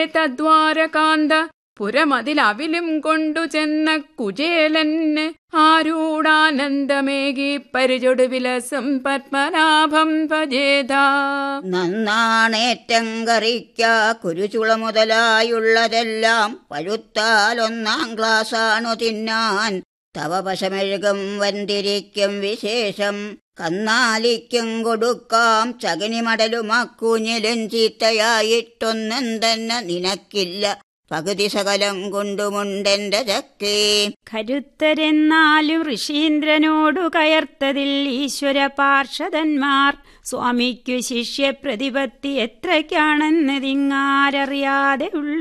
തദ്വാരകാന്ത പുരമതിലവിലും കൊണ്ടു ചെന്ന കുചേലന് ആരൂഢാനന്ദമേകി പരിചൊടുവിലസം പത്മനാഭം ഭജേത നന്നാണേറ്റം കറിക്ക കുരുചുള മുതലായുള്ളതെല്ലാം പഴുത്താൽ ഒന്നാം ക്ലാസ്സാണു തിന്നാൻ തവ പശമെഴുകും വന്തിരിക്കും വിശേഷം കന്നാലിക്കും കൊടുക്കാം ചകിനി മടലുമാക്കൂഞ്ഞിലും ചീത്തയായിട്ടൊന്നും തന്നെ നിനക്കില്ല പകുതി സകലം കൊണ്ടുമുണ്ടെന്റെ ചക്കേ കരുത്തരെന്നാലും ഋഷീന്ദ്രനോടു കയർത്തതിൽ ഈശ്വര പാർഷദന്മാർ സ്വാമിക്കു ശിഷ്യപ്രതിപത്തി എത്രയ്ക്കാണെന്നതിങ്ങാരറിയാതെ ഉള്ള